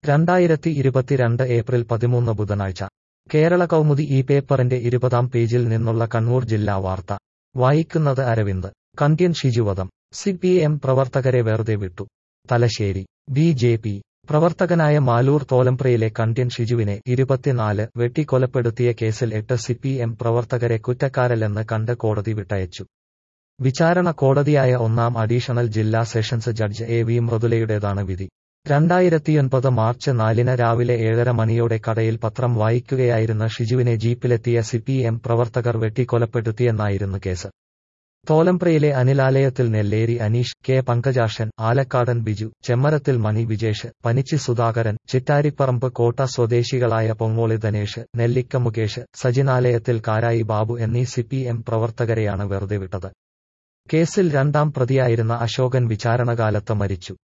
രണ്ടായിരത്തി ഇരുപത്തിരണ്ട് ഏപ്രിൽ പതിമൂന്ന് ബുധനാഴ്ച കേരള കൗമുദി ഈ പേപ്പറിന്റെ ഇരുപതാം പേജിൽ നിന്നുള്ള കണ്ണൂർ ജില്ലാ വാർത്ത വായിക്കുന്നത് അരവിന്ദ് കന്ത്യൻ ഷിജുവധം സി പി എം പ്രവർത്തകരെ വെറുതെ വിട്ടു തലശ്ശേരി ബി ജെ പി പ്രവർത്തകനായ മാലൂർ തോലംപ്രയിലെ കന്ത്യൻ ഷിജുവിനെ ഇരുപത്തിനാല് വെട്ടിക്കൊലപ്പെടുത്തിയ കേസിൽ എട്ട് സി പി എം പ്രവർത്തകരെ കുറ്റക്കാരല്ലെന്ന് കണ്ട് കോടതി വിട്ടയച്ചു വിചാരണ കോടതിയായ ഒന്നാം അഡീഷണൽ ജില്ലാ സെഷൻസ് ജഡ്ജ് എ വി മൃദുലയുടേതാണ് വിധി രണ്ടായിരത്തിയൊൻപത് മാർച്ച് നാലിന് രാവിലെ ഏഴര മണിയോടെ കടയിൽ പത്രം വായിക്കുകയായിരുന്ന ഷിജുവിനെ ജീപ്പിലെത്തിയ സി പി എം പ്രവർത്തകർ വെട്ടിക്കൊലപ്പെടുത്തിയെന്നായിരുന്നു കേസ് തോലംപ്രയിലെ അനിലാലയത്തിൽ നെല്ലേരി അനീഷ് കെ പങ്കജാഷൻ ആലക്കാടൻ ബിജു ചെമ്മരത്തിൽ മണി വിജേഷ് പനിച്ചി സുധാകരൻ ചിറ്റാരിപ്പറമ്പ് കോട്ട സ്വദേശികളായ പൊങ്ങോളി ധനേഷ് നെല്ലിക്ക മുകേഷ് സജിനാലയത്തിൽ കാരായി ബാബു എന്നീ സി പി എം പ്രവർത്തകരെയാണ് വെറുതെ വിട്ടത് കേസിൽ രണ്ടാം പ്രതിയായിരുന്ന അശോകൻ വിചാരണകാലത്ത് മരിച്ചു